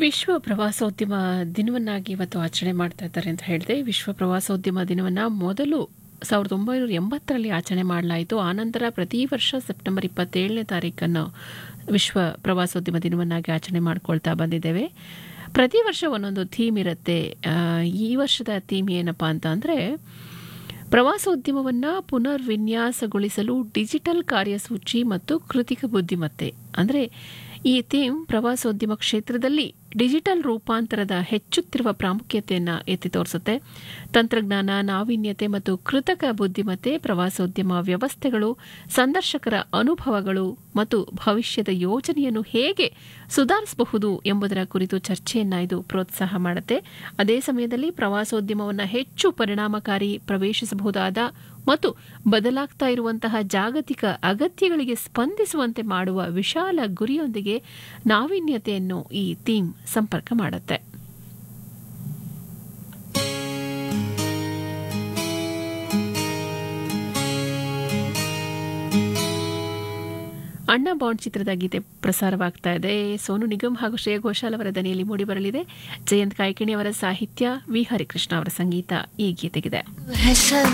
ವಿಶ್ವ ಪ್ರವಾಸೋದ್ಯಮ ದಿನವನ್ನಾಗಿ ಇವತ್ತು ಆಚರಣೆ ಮಾಡ್ತಾ ಇದ್ದಾರೆ ಅಂತ ಹೇಳಿದೆ ವಿಶ್ವ ಪ್ರವಾಸೋದ್ಯಮ ದಿನವನ್ನು ಮೊದಲು ಸಾವಿರದ ಒಂಬೈನೂರ ಎಂಬತ್ತರಲ್ಲಿ ಆಚರಣೆ ಮಾಡಲಾಯಿತು ಆನಂತರ ಪ್ರತಿ ವರ್ಷ ಸೆಪ್ಟೆಂಬರ್ ಇಪ್ಪತ್ತೇಳನೇ ತಾರೀಕನ್ನು ವಿಶ್ವ ಪ್ರವಾಸೋದ್ಯಮ ದಿನವನ್ನಾಗಿ ಆಚರಣೆ ಮಾಡ್ಕೊಳ್ತಾ ಬಂದಿದ್ದೇವೆ ಪ್ರತಿ ವರ್ಷ ಒಂದೊಂದು ಥೀಮ್ ಇರುತ್ತೆ ಆ, ಈ ವರ್ಷದ ಥೀಮ್ ಏನಪ್ಪ ಅಂತ ಅಂದರೆ ಪ್ರವಾಸೋದ್ಯಮವನ್ನು ಪುನರ್ ವಿನ್ಯಾಸಗೊಳಿಸಲು ಡಿಜಿಟಲ್ ಕಾರ್ಯಸೂಚಿ ಮತ್ತು ಕೃತಿಕ ಬುದ್ಧಿಮತ್ತೆ ಅಂದರೆ ಈ ಥೀಮ್ ಪ್ರವಾಸೋದ್ಯಮ ಕ್ಷೇತ್ರದಲ್ಲಿ ಡಿಜಿಟಲ್ ರೂಪಾಂತರದ ಹೆಚ್ಚುತ್ತಿರುವ ಪ್ರಾಮುಖ್ಯತೆಯನ್ನು ಎತ್ತಿ ತೋರಿಸುತ್ತೆ ತಂತ್ರಜ್ಞಾನ ನಾವೀನ್ಯತೆ ಮತ್ತು ಕೃತಕ ಬುದ್ಧಿಮತ್ತೆ ಪ್ರವಾಸೋದ್ಯಮ ವ್ಯವಸ್ಥೆಗಳು ಸಂದರ್ಶಕರ ಅನುಭವಗಳು ಮತ್ತು ಭವಿಷ್ಯದ ಯೋಜನೆಯನ್ನು ಹೇಗೆ ಸುಧಾರಿಸಬಹುದು ಎಂಬುದರ ಕುರಿತು ಚರ್ಚೆಯನ್ನು ಇದು ಪ್ರೋತ್ಸಾಹ ಮಾಡುತ್ತೆ ಅದೇ ಸಮಯದಲ್ಲಿ ಪ್ರವಾಸೋದ್ಯಮವನ್ನು ಹೆಚ್ಚು ಪರಿಣಾಮಕಾರಿ ಪ್ರವೇಶಿಸಬಹುದಾದ ಮತ್ತು ಬದಲಾಗ್ತಾ ಇರುವಂತಹ ಜಾಗತಿಕ ಅಗತ್ಯಗಳಿಗೆ ಸ್ಪಂದಿಸುವಂತೆ ಮಾಡುವ ವಿಶಾಲ ಗುರಿಯೊಂದಿಗೆ ನಾವೀನ್ಯತೆಯನ್ನು ಈ ಥೀಮ್ ಸಂಪರ್ಕ ಮಾಡುತ್ತೆ ಅಣ್ಣ ಬಾಂಡ್ ಚಿತ್ರದ ಗೀತೆ ಪ್ರಸಾರವಾಗ್ತಾ ಇದೆ ಸೋನು ನಿಗಮ್ ಹಾಗೂ ಶ್ರೇಯ ಘೋಷಾಲ್ ಅವರ ದನಿಯಲ್ಲಿ ಮೂಡಿಬರಲಿದೆ ಜಯಂತ್ ಕಾಯ್ಕಿಣಿ ಅವರ ಸಾಹಿತ್ಯ ವಿ ಹರಿಕೃಷ್ಣ ಅವರ ಸಂಗೀತ ಈ ಗೀತೆಗಿದೆ ಹೆಸರು